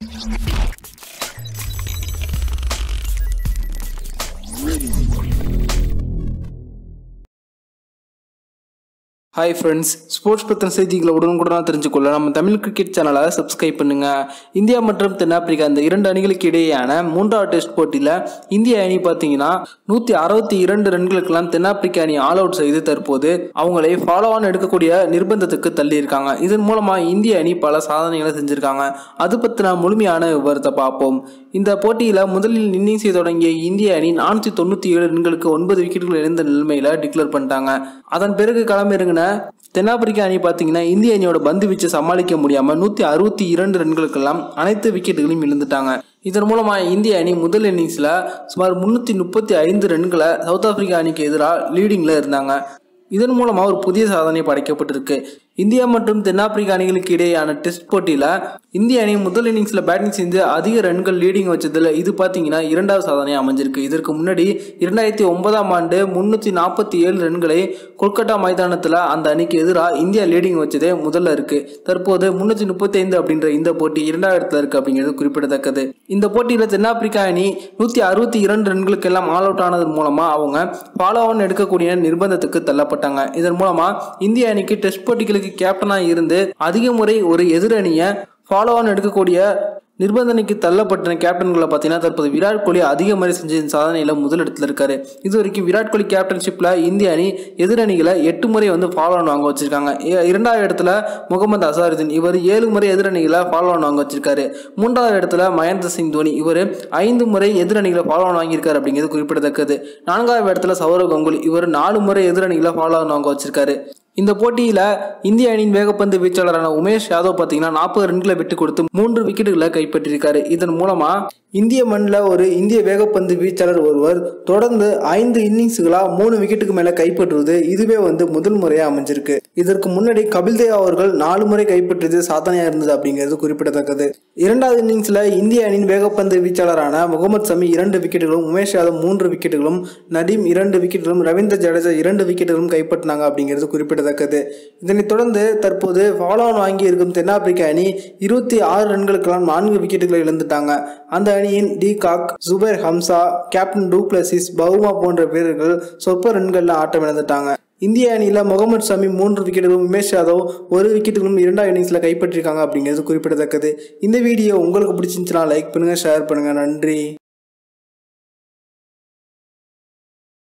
hi friends sports பற்றின செய்திகளை உடனுக்குடனாக தெரிஞ்சுக்கொள்ள நம்ம தமிழ் கிரிக்கெட் சேனலை சப்ஸ்கிரைப் பண்ணுங்க இந்தியா மற்றும் தென்னாப்பிரிக்கா இந்த இரண்டு அணிகளுக்கு இடையேயான மூன்றாவது டெஸ்ட் போட்டியில் இந்திய அணி பார்த்தீங்கன்னா நூற்றி அறுபத்தி இரண்டு ரன்களுக்கெல்லாம் தென்னாப்பிரிக்க அணி ஆல் அவுட் செய்து தற்போது அவங்களை ஃபாலோ ஆன் எடுக்கக்கூடிய நிர்பந்தத்துக்கு தள்ளியிருக்காங்க இதன் மூலமாக இந்திய அணி பல சாதனைகளை செஞ்சுருக்காங்க அது பற்றின முழுமையான விவரத்தை பார்ப்போம் இந்த போட்டியில் முதலில் இன்னிங்ஸை தொடங்கிய இந்திய அணி நானூற்றி தொண்ணூற்றி ஏழு ரன்களுக்கு ஒன்பது விக்கெட்டுகள் இழந்த நிலைமையில் டிக்ளேர் பண்ணிட்டாங்க அதன் பிறகு களமிறங்கின தென்னாப்பிரிக்கா அணி பார்த்தீங்கன்னா இந்திய அணியோட பந்து வீச்சை சமாளிக்க முடியாமல் நூற்றி அறுபத்தி இரண்டு ரன்களுக்கெல்லாம் அனைத்து விக்கெட்டுகளையும் இழந்துட்டாங்க இதன் மூலமாக இந்திய அணி முதல் இன்னிங்ஸில் சுமார் முந்நூற்றி முப்பத்தி ஐந்து ரன்களை சவுத் ஆப்பிரிக்கா அணிக்கு எதிராக லீடிங்கில் இருந்தாங்க இதன் மூலமாக ஒரு புதிய சாதனை படைக்கப்பட்டிருக்கு இந்தியா மற்றும் தென்னாப்பிரிக்கா அணிகளுக்கு இடையேயான டெஸ்ட் போட்டியில் இந்திய அணி முதல் இன்னிங்ஸில் பேட்டிங் செஞ்சு அதிக ரன்கள் லீடிங் வச்சதில் இது பார்த்தீங்கன்னா இரண்டாவது சாதனையாக அமைஞ்சிருக்கு இதற்கு முன்னாடி இரண்டாயிரத்தி ஒன்பதாம் ஆண்டு முன்னூற்றி நாற்பத்தி ஏழு ரன்களை கொல்கத்தா மைதானத்தில் அந்த அணிக்கு எதிராக இந்தியா லீடிங் வச்சதே முதல்ல இருக்கு தற்போது முன்னூற்றி முப்பத்தி ஐந்து அப்படின்ற இந்த போட்டி இரண்டாவது இடத்துல இருக்கு அப்படிங்கிறது குறிப்பிடத்தக்கது இந்த போட்டியில் தென்னாப்பிரிக்கா அணி நூற்றி அறுபத்தி இரண்டு ரன்களுக்கு எல்லாம் ஆல் அவுட் ஆனதன் மூலமாக அவங்க ஃபாலோ ஆன் எடுக்கக்கூடிய நிர்பந்தத்துக்கு தள்ளப்பட்டாங்க இதன் மூலமாக இந்திய அணிக்கு டெஸ்ட் போட்டிகளுக்கு கேப்டனாக இருந்து அதிக முறை ஒரு எதிரணியை ஃபாலோ ஆன் எடுக்கக்கூடிய நிர்பந்தனைக்கு தள்ளப்பட்ட கேப்டன்களை பார்த்தீங்கன்னா தற்போது விராட் கோலி அதிக முறை செஞ்ச சாதனையில் முதலிடத்தில் இருக்காரு இது வரைக்கும் விராட் கோலி கேப்டன்ஷிப்பில் இந்திய அணி எதிரணிகளை எட்டு முறை வந்து ஃபாலோ ஆன் வாங்க வச்சிருக்காங்க இ- இரண்டாவது இடத்துல முகமது அசாருதீன் இவர் ஏழு முறை எதிரணிகளை ஃபாலோ ஆன் வாங்க வச்சிருக்காரு மூன்றாவது இடத்துல மகேந்திர சிங் தோனி இவர் ஐந்து முறை எதிரணிகளை ஃபாலோ ஆன் வாங்கியிருக்காரு அப்படிங்கிறது குறிப்பிடத்தக்கது நான்காவது இடத்துல சௌரவ் கங்குலி இவர் நாலு முறை எதிரணிகளை ஃபாலோ ஆன் வாங்க வச்சிருக்காரு இந்த போட்டியில் இந்திய அணியின் வேகப்பந்து வீச்சாளரான உமேஷ் யாதவ் பார்த்தீங்கன்னா நாற்பது ரன்களை விட்டு கொடுத்து மூன்று விக்கெட்டுகளை கைப்பற்றியிருக்காரு இதன் மூலமா இந்திய மண்ணில் ஒரு இந்திய வேகப்பந்து வீச்சாளர் ஒருவர் தொடர்ந்து ஐந்து இன்னிங்ஸ்களாக மூணு விக்கெட்டுக்கு மேலே கைப்பற்றுவது இதுவே வந்து முதல் முறையாக அமைஞ்சிருக்கு இதற்கு முன்னாடி கபில் தேவ் அவர்கள் நாலு முறை கைப்பற்றியது சாதனையாக இருந்தது அப்படிங்கிறது குறிப்பிடத்தக்கது இரண்டாவது இன்னிங்ஸில் இந்திய அணியின் வேகப்பந்து வீச்சாளரான முகமது சமி இரண்டு விக்கெட்டுகளும் உமேஷ் யாதவ் மூன்று விக்கெட்டுகளும் நதீம் இரண்டு விக்கெட்டுகளும் ரவீந்திர ஜடேஜா இரண்டு விக்கெட்டுகளும் கைப்பற்றினாங்க அப்படிங்கிறது குறிப்பிடத்தக்கது இதனைத் தொடர்ந்து தற்போது ஃபாலோ ஆன் வாங்கி இருக்கும் தென்னாப்பிரிக்க அணி இருபத்தி ஆறு ரன்களுக்கெல்லாம் நான்கு விக்கெட்டுகளை இழந்துட்டாங்க அந்த அணியின் de Kock Zubayr Hamza captain du Plessis Bavuma போன்ற வீரர்கள் சொற்ப ரன்களில் ஆட்டம் இழந்துட்டாங்க இந்திய அணியில் முகமது ஷமி மூன்று விக்கெட்டுகளும் உமேஷ் யாதவ் ஒரு விக்கெட்டுகளும் இரண்டாவது இன்னிங்ஸில் கைப்பற்றிருக்காங்க அப்படிங்கிறது குறிப்பிடத்தக்கது இந்த வீடியோ உங்களுக்கு பிடிச்சிருந்துச்சுன்னா லைக் பண்ணுங்கள் ஷேர் பண்ணுங்கள் நன்றி